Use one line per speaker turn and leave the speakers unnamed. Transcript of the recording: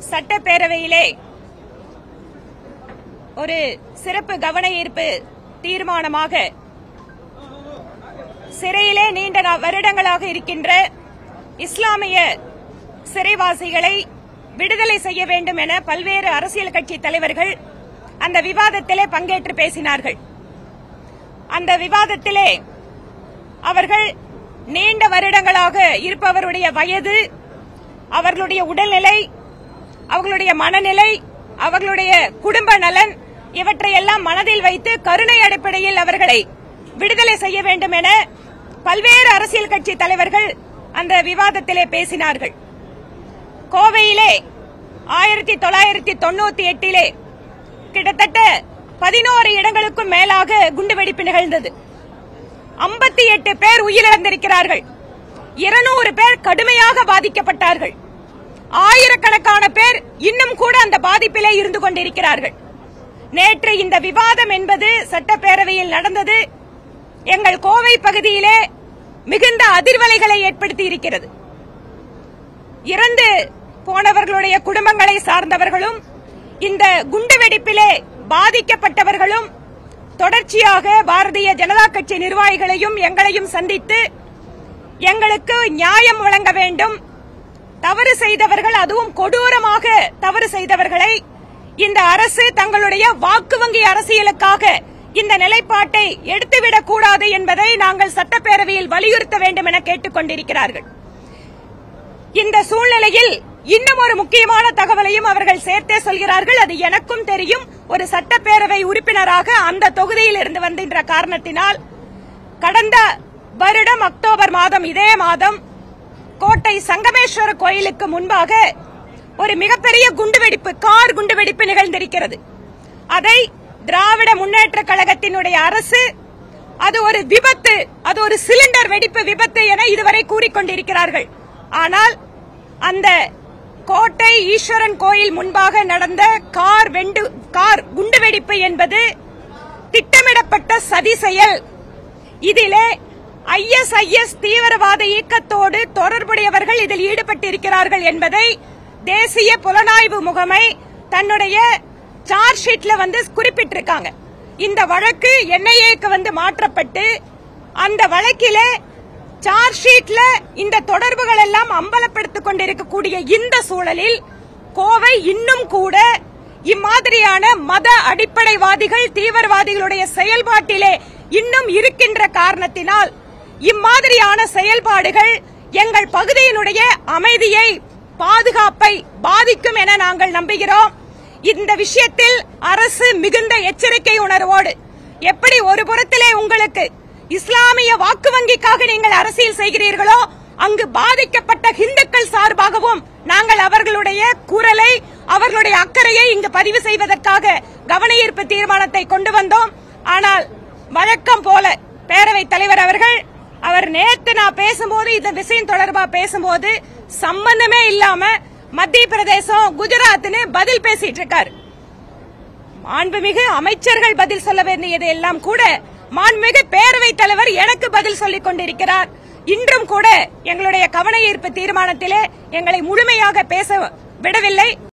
சட்டப்பேரவையிலே ஒரு சிறப்பு கவன ஈர்ப்பு தீர்மானமாக சிறையிலே நீண்ட நா- வருடங்களாக இருக்கின்ற இஸ்லாமிய சிறைவாசிகளை விடுதலை செய்ய வேண்டும் என பல்வேறு அரசியல் கட்சி தலைவர்கள் அந்த விவாதத்திலே பங்கேற்று பேசினார்கள் அந்த விவாதத்திலே அவர்கள் நீண்ட வருடங்களாக இருப்பவருடைய வயது அவர்களுடைய உடல்நிலை அவர்களுடைய மனநிலை அவர்களுடைய குடும்ப நலன் இவற்றையெல்லாம் மனதில் வைத்து கருணை அடிப்படையில் அவர்களை விடுதலை செய்ய வேண்டும் என பல்வேறு அரசியல் கட்சி தலைவர்கள் அந்த விவாதத்திலே பேசினார்கள் கோவையிலே ஆயிரத்தி தொள்ளாயிரத்தி தொண்ணூத்தி எட்டிலே கிட்டத்தட்ட பதினோரு இடங்களுக்கும் மேலாக குண்டுவெடிப்பு நிகழ்ந்தது ஐம்பத்தி எட்டு பேர் உயிரிழந்திருக்கிறார்கள் இருநூறு பேர் கடுமையாக பாதிக்கப்பட்டார்கள் ஆயிரக்கணக்கான பேர் இன்னும் கூட அந்த பாதிப்பிலே இருந்து கொண்டிருக்கிறார்கள் நேற்று இந்த விவாதம் என்பது சட்டப்பேரவையில் நடந்தது எங்கள் கோவை பகுதியிலே மிகுந்த அதிர்வலைகளை ஏற்படுத்தி இருக்கிறது இறந்து போனவர்களுடைய குடும்பங்களை சார்ந்தவர்களும் இந்த குண்டுவெடிப்பிலே பாதிக்கப்பட்டவர்களும் தொடர்ச்சியாக பாரதிய ஜனதா கட்சி நிர்வாகிகளையும் எங்களையும் சந்தித்து எங்களுக்கு நியாயம் வழங்க வேண்டும் தவறு செய்தவர்கள் அதுவும் கொடூரமாக தவறு செய்தவர்களை இந்த அரசு தங்களுடைய வாக்கு வங்கி அரசியலுக்காக இந்த நிலைப்பாட்டை எடுத்துவிடக் கூடாது என்பதை நாங்கள் சட்டப்பேரவையில் வலியுறுத்த வேண்டும் என கேட்டுக் கொண்டிருக்கிறார்கள் இந்த சூழ்நிலையில் இன்னும் ஒரு முக்கியமான தகவலையும் அவர்கள் சேர்த்தே சொல்கிறார்கள் அது எனக்கும் தெரியும் ஒரு சட்டப்பேரவை உறுப்பினராக அந்த தொகுதியில் இருந்து வந்தின்ற காரணத்தினால் கடந்த வருடம் அக்டோபர் மாதம் இதே மாதம் கோட்டை சங்கமேஸ்வர கோயிலுக்கு முன்பாக ஒரு மிகப்பெரிய குண்டுவெடிப்பு கார் குண்டுவெடிப்பு நிகழ்ந்திருக்கிறது அதை திராவிட முன்னேற்ற கழகத்தினுடைய அரசு அது ஒரு விபத்து அது ஒரு சிலிண்டர் வெடிப்பு விபத்து என இதுவரை கூறிக்கொண்டிருக்கிறார்கள் ஆனால் அந்த கோட்டை ஈஸ்வரன் கோயில் முன்பாக நடந்த கார் வெண்டு கார் குண்டுவெடிப்பு என்பது திட்டமிடப்பட்ட சதி செயல் இதிலே ஐஎஸ்ஐஎஸ் தீவிரவாத இயக்கத்தோடு தொடர்புடையவர்கள் இதில் ஈடுபட்டிருக்கிறார்கள் என்பதை தேசிய புலனாய்வு முகமை தன்னுடைய சார்ஜ் ஷீட்ல வந்து குறிப்பிட்டிருக்காங்க இந்த வழக்கு என்ஐஏக்கு வந்து மாற்றப்பட்டு அந்த வழக்கிலே சார்ஜ் ஷீட்ல இந்த தொடர்புகள் எல்லாம் அம்பலப்படுத்திக் கொண்டிருக்கக்கூடிய இந்த சூழலில் கோவை இன்னும் கூட இம்மாதிரியான மத அடிப்படைவாதிகள் தீவிரவாதிகளுடைய செயல்பாட்டிலே இன்னும் இருக்கின்ற காரணத்தினால் இம்மாதிரியான செயல்பாடுகள் எங்கள் பகுதியினுடைய அமைதியை பாதுகாப்பை பாதிக்கும் என நாங்கள் நம்புகிறோம் இந்த விஷயத்தில் அரசு மிகுந்த எச்சரிக்கை உணர்வோடு எப்படி ஒரு புறத்திலே உங்களுக்கு இஸ்லாமிய வாக்கு வங்கிக்காக நீங்கள் அரசியல் செய்கிறீர்களோ அங்கு பாதிக்கப்பட்ட இந்துக்கள் சார்பாகவும் நாங்கள் அவர்களுடைய குரலை அவர்களுடைய அக்கறையை இங்கு பதிவு செய்வதற்காக கவன ஈர்ப்பு தீர்மானத்தை கொண்டு வந்தோம் ஆனால் வழக்கம் போல பேரவைத் தலைவர் அவர்கள் அவர் நேத்து நான் பேசும்போது இந்த விஷயம் தொடர்பா பேசும்போது சம்பந்தமே இல்லாம மத்திய பிரதேசம் குஜராத்னு பதில் பேசிட்டு இருக்காரு மாண்புமிகு அமைச்சர்கள் பதில் சொல்ல வேண்டியது எல்லாம் கூட மாண்புமிகு பேரவைத் தலைவர் எனக்கு பதில் சொல்லிக் கொண்டிருக்கிறார் இன்றும் கூட எங்களுடைய கவன ஈர்ப்பு தீர்மானத்திலே எங்களை முழுமையாக பேச விடவில்லை